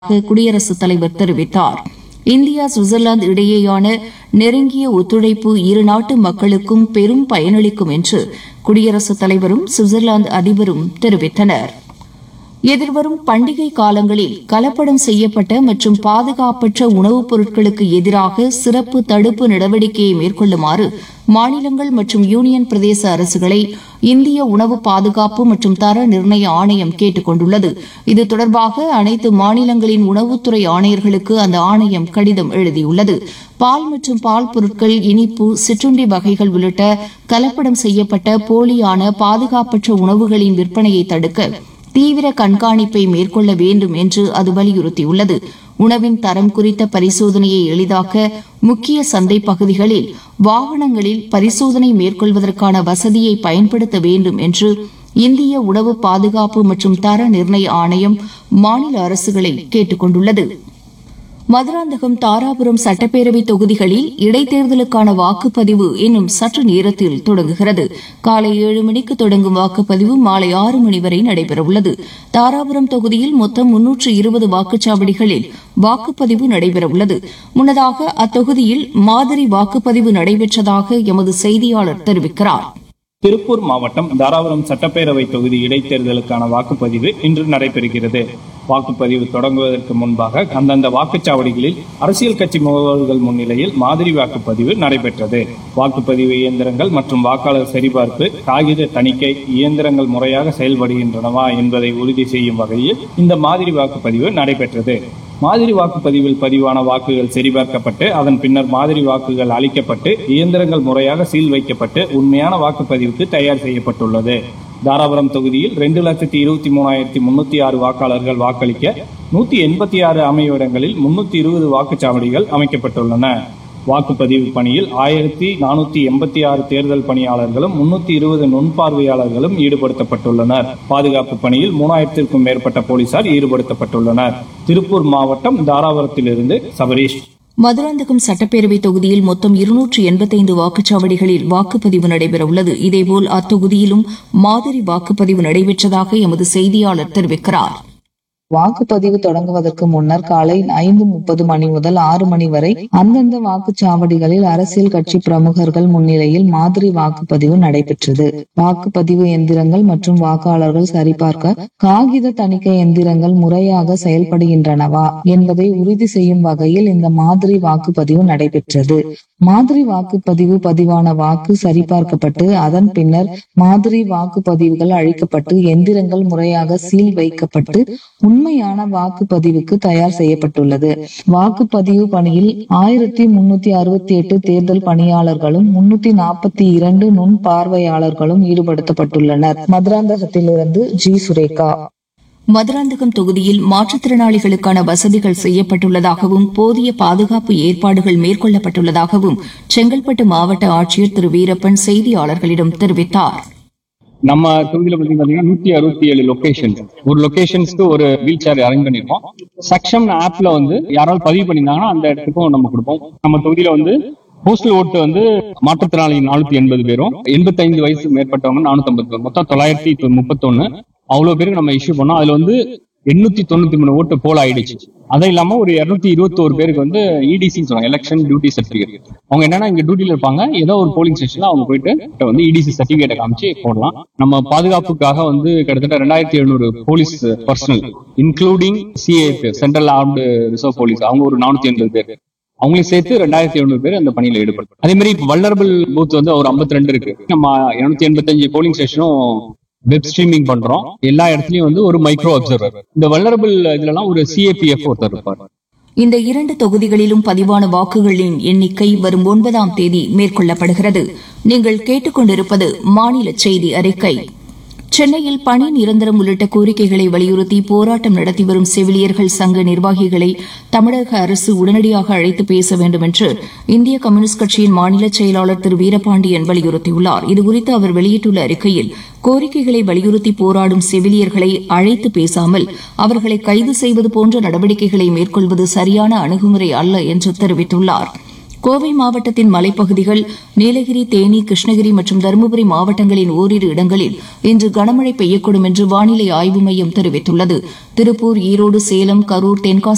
குடியரசுத் தலைவர் தெரிவித்தார் இந்தியா சுவிட்சர்லாந்து இடையேயான நெருங்கிய ஒத்துழைப்பு இரு நாட்டு மக்களுக்கும் பெரும் பயனளிக்கும் என்று குடியரசுத் தலைவரும் சுவிட்சர்லாந்து அதிபரும் தெரிவித்தனர் எதிர்வரும் பண்டிகை காலங்களில் கலப்படம் செய்யப்பட்ட மற்றும் பாதுகாப்பற்ற உணவுப் பொருட்களுக்கு எதிராக சிறப்பு தடுப்பு நடவடிக்கையை மேற்கொள்ளுமாறு மாநிலங்கள் மற்றும் யூனியன் பிரதேச அரசுகளை இந்திய உணவு பாதுகாப்பு மற்றும் தர நிர்ணய ஆணையம் கேட்டுக் கொண்டுள்ளது இது தொடர்பாக அனைத்து மாநிலங்களின் உணவுத்துறை ஆணையர்களுக்கு அந்த ஆணையம் கடிதம் எழுதியுள்ளது பால் மற்றும் பால் பொருட்கள் இனிப்பு சிற்றுண்டி வகைகள் உள்ளிட்ட கலப்படம் செய்யப்பட்ட போலியான பாதுகாப்பற்ற உணவுகளின் விற்பனையை தடுக்க தீவிர கண்காணிப்பை மேற்கொள்ள வேண்டும் என்று அது வலியுறுத்தியுள்ளது உணவின் தரம் குறித்த பரிசோதனையை எளிதாக்க முக்கிய சந்தை பகுதிகளில் வாகனங்களில் பரிசோதனை மேற்கொள்வதற்கான வசதியை பயன்படுத்த வேண்டும் என்று இந்திய உணவு பாதுகாப்பு மற்றும் தர நிர்ணய ஆணையம் மாநில அரசுகளை கேட்டுக் கொண்டுள்ளது மதுராந்தகம் தாராபுரம் சட்டப்பேரவை தொகுதிகளில் இடைத்தேர்தலுக்கான வாக்குப்பதிவு இன்னும் சற்று நேரத்தில் தொடங்குகிறது காலை ஏழு மணிக்கு தொடங்கும் வாக்குப்பதிவு மாலை ஆறு மணி வரை நடைபெறவுள்ளது தாராபுரம் தொகுதியில் மொத்தம் முன்னூற்று இருபது வாக்குச்சாவடிகளில் வாக்குப்பதிவு நடைபெறவுள்ளது முன்னதாக அத்தொகுதியில் மாதிரி வாக்குப்பதிவு நடைபெற்றதாக எமது செய்தியாளர் தெரிவிக்கிறார் திருப்பூர் மாவட்டம் தாராபுரம் சட்டப்பேரவை தொகுதி இடைத்தேர்தலுக்கான வாக்குப்பதிவு இன்று நடைபெறுகிறது வாக்குப்பதிவு தொடங்குவதற்கு முன்பாக அந்தந்த வாக்குச்சாவடிகளில் அரசியல் கட்சி முகவர்கள் முன்னிலையில் மாதிரி வாக்குப்பதிவு நடைபெற்றது வாக்குப்பதிவு இயந்திரங்கள் மற்றும் வாக்காளர் சரிபார்ப்பு காகித தணிக்கை இயந்திரங்கள் முறையாக செயல்படுகின்றனவா என்பதை உறுதி செய்யும் வகையில் இந்த மாதிரி வாக்குப்பதிவு நடைபெற்றது மாதிரி வாக்குப்பதிவில் பதிவான வாக்குகள் சரிபார்க்கப்பட்டு அதன் பின்னர் மாதிரி வாக்குகள் அளிக்கப்பட்டு இயந்திரங்கள் முறையாக சீல் வைக்கப்பட்டு உண்மையான வாக்குப்பதிவுக்கு தயார் செய்யப்பட்டுள்ளது தாராபுரம் தொகுதியில் ரெண்டு லட்சத்தி இருபத்தி மூணாயிரத்தி முன்னூத்தி ஆறு வாக்காளர்கள் வாக்களிக்க நூத்தி எண்பத்தி ஆறு அமைவிடங்களில் முன்னூத்தி இருபது வாக்குச்சாவடிகள் அமைக்கப்பட்டுள்ளன வாக்குப்பதிவு பணியில் ஆயிரத்தி நானூத்தி எண்பத்தி ஆறு தேர்தல் பணியாளர்களும் முன்னூத்தி இருபது நுண்பார்வையாளர்களும் ஈடுபடுத்தப்பட்டுள்ளனர் பாதுகாப்பு பணியில் மூணாயிரத்திற்கும் மேற்பட்ட போலீசார் ஈடுபடுத்தப்பட்டுள்ளனர் திருப்பூர் மாவட்டம் தாராபுரத்திலிருந்து சபரீஷ் மதுராந்தகம் சட்டப்பேரவை தொகுதியில் மொத்தம் இருநூற்று எண்பத்தைந்து வாக்குச்சாவடிகளில் வாக்குப்பதிவு நடைபெறவுள்ளது இதேபோல் அத்தொகுதியிலும் மாதிரி வாக்குப்பதிவு நடைபெற்றதாக எமது செய்தியாளர் தெரிவிக்கிறார் வாக்குப்பதிவு தொடங்குவதற்கு முன்னர் காலை ஐந்து முப்பது மணி முதல் ஆறு மணி வரை அந்தந்த வாக்குச்சாவடிகளில் அரசியல் கட்சி பிரமுகர்கள் முன்னிலையில் மாதிரி வாக்குப்பதிவு நடைபெற்றது வாக்குப்பதிவு எந்திரங்கள் மற்றும் வாக்காளர்கள் சரிபார்க்க காகித தணிக்கை எந்திரங்கள் முறையாக செயல்படுகின்றனவா என்பதை உறுதி செய்யும் வகையில் இந்த மாதிரி வாக்குப்பதிவு நடைபெற்றது மாதிரி வாக்குப்பதிவு பதிவான வாக்கு சரிபார்க்கப்பட்டு அதன் பின்னர் மாதிரி வாக்குப்பதிவுகள் அழிக்கப்பட்டு எந்திரங்கள் முறையாக சீல் வைக்கப்பட்டு உண்மையான வாக்குப்பதிவுக்கு தயார் செய்யப்பட்டுள்ளது வாக்குப்பதிவு பணியில் ஆயிரத்தி முன்னூத்தி அறுபத்தி எட்டு தேர்தல் பணியாளர்களும் முன்னூத்தி நாற்பத்தி இரண்டு நுண் பார்வையாளர்களும் ஈடுபடுத்தப்பட்டுள்ளனர் மதுராந்தகத்திலிருந்து ஜி சுரேகா மதுராந்தகம் தொகுதியில் மாற்றுத்திறனாளிகளுக்கான வசதிகள் செய்யப்பட்டுள்ளதாகவும் போதிய பாதுகாப்பு ஏற்பாடுகள் மேற்கொள்ளப்பட்டுள்ளதாகவும் செங்கல்பட்டு மாவட்ட ஆட்சியர் திரு வீரப்பன் செய்தியாளர்களிடம் தெரிவித்தார் நம்ம தொகுதியில பாத்தீங்கன்னா நூத்தி அறுபத்தி ஏழு லொகேஷன் ஒரு லொகேஷன்ஸ்க்கு ஒரு வீல் சேர் அரேஞ்ச் பண்ணிருக்கோம் சக்ஷம் ஆப்ல வந்து யாராவது பதிவு பண்ணியிருந்தாங்கன்னா அந்த இடத்துக்கும் நம்ம கொடுப்போம் நம்ம தொகுதியில வந்து போஸ்டல் ஓட்டு வந்து மாற்றுத்திறனாளி நானூத்தி எண்பது பேரும் எண்பத்தைந்து வயசு மேற்பட்டவங்க நானூத்தி ஐம்பது பேர் மொத்தம் தொள்ளாயிரத்தி முப்பத்தொன்னு அவ்வளவு பேருக்கு நம்ம இஷ்யூ பண்ணோம் அதுல வந்து எண்ணூத்தி தொண்ணூத்தி மூணு ஓட்டு போல் ஆயிடுச்சு அது இல்லாம ஒரு இருநூத்தி இருபத்தோரு பேருக்கு வந்து இடிசின்னு சொல்லுவாங்க எலெக்ஷன் டியூட்டி சர்டிபிகேட் அவங்க என்னன்னா இங்க டியூட்டில இருப்பாங்க ஏதோ ஒரு போலிங் ஸ்டேஷன்ல அவங்க போயிட்டு வந்து இடிசி சர்டிபிகேட்டை காமிச்சு போடலாம் நம்ம பாதுகாப்புக்காக வந்து கிட்டத்தட்ட ரெண்டாயிரத்தி எழுநூறு police personnel including CAP central armed reserve police அவங்க ஒரு நானூத்தி எண்பது பேர் அவங்களையும் சேர்த்து ரெண்டாயிரத்தி எழுநூறு பேர் அந்த பணியில ஈடுபடும் அதே மாதிரி இப்போ வல்லரபிள் பூத் வந்து ஒரு ஐம்பத்தி ரெண்டு இருக்கு நம்ம இருநூத்தி எண்பத்தஞ்சு போலிங் ஸ்டேஷனும் வெப் ஸ்ட்ரீமிங் பண்றோம் எல்லா இடத்துலயும் வந்து ஒரு மைக்ரோ அப்சர்வர் இந்த வல்லரபிள் இதுலலாம் ஒரு சிஏபிஎஃப் ஒருத்தர் இருப்பார் இந்த இரண்டு தொகுதிகளிலும் பதிவான வாக்குகளின் எண்ணிக்கை வரும் ஒன்பதாம் தேதி மேற்கொள்ளப்படுகிறது நீங்கள் கேட்டுக்கொண்டிருப்பது மாநில செய்தி அறிக்கை சென்னையில் பணி நிரந்தரம் உள்ளிட்ட கோரிக்கைகளை வலியுறுத்தி போராட்டம் நடத்தி வரும் செவிலியர்கள் சங்க நிர்வாகிகளை தமிழக அரசு உடனடியாக அழைத்து பேச வேண்டும் என்று இந்திய கம்யூனிஸ்ட் கட்சியின் மாநில செயலாளர் திரு வீரபாண்டியன் வலியுறுத்தியுள்ளார் இதுகுறித்து அவர் வெளியிட்டுள்ள அறிக்கையில் கோரிக்கைகளை வலியுறுத்தி போராடும் செவிலியர்களை அழைத்து பேசாமல் அவர்களை கைது செய்வது போன்ற நடவடிக்கைகளை மேற்கொள்வது சரியான அணுகுமுறை அல்ல என்று தெரிவித்துள்ளாா் கோவை மாவட்டத்தின் மலைப்பகுதிகள் நீலகிரி தேனி கிருஷ்ணகிரி மற்றும் தருமபுரி மாவட்டங்களின் ஓரிரு இடங்களில் இன்று கனமழை பெய்யக்கூடும் என்று வானிலை ஆய்வு மையம் தெரிவித்துள்ளது திருப்பூர் ஈரோடு சேலம் கரூர் தென்காசி